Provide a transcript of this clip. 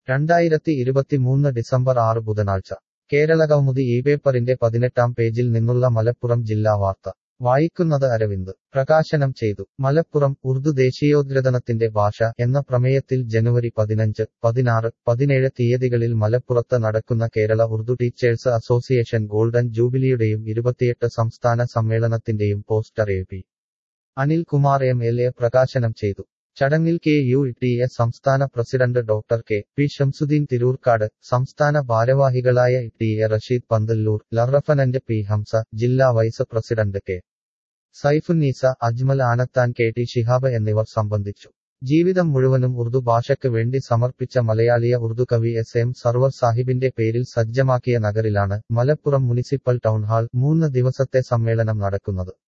രണ്ടായിരത്തി ഇരുപത്തിമൂന്ന് ഡിസംബർ ആറ് ബുധനാഴ്ച കേരള കൗമുദി ഈ പേപ്പറിന്റെ പതിനെട്ടാം പേജിൽ നിന്നുള്ള മലപ്പുറം ജില്ലാ വാർത്ത വായിക്കുന്നത് അരവിന്ദ് പ്രകാശനം ചെയ്തു മലപ്പുറം ഉറുദു ദേശീയോദ്ഗ്രഥനത്തിന്റെ ഭാഷ എന്ന പ്രമേയത്തിൽ ജനുവരി പതിനഞ്ച് പതിനാറ് പതിനേഴ് തീയതികളിൽ മലപ്പുറത്ത് നടക്കുന്ന Kerala Urdu teachers association golden ജൂബിലിയുടെയും ഇരുപത്തിയെട്ട് സംസ്ഥാന സമ്മേളനത്തിന്റെയും poster A P Anil Kumar M L A പ്രകാശനം ചെയ്തു ചടങ്ങിൽ കെ യു ടി എ സംസ്ഥാന president doctor K P Shamsuddin Thiroorkkad സംസ്ഥാന ഭാരവാഹികളായ T A Rasheed Panthalloor lieutenant P Hamsa ജില്ലാ vice president K Saifunnisa Ajmal Anathan K T Shihab എന്നിവർ സംബന്ധിച്ചു ജീവിതം മുഴുവനും ഉറുദു ഭാഷയ്ക്ക് വേണ്ടി സമർപ്പിച്ച മലയാളിയ ഉറുദു കവി എസ് എം സർവർ സാഹിബിന്റെ പേരിൽ സജ്ജമാക്കിയ നഗറിലാണ് മലപ്പുറം മുനിസിപ്പൽ ടൗൺഹാൾ മൂന്ന് ദിവസത്തെ സമ്മേളനം നടക്കുന്നത്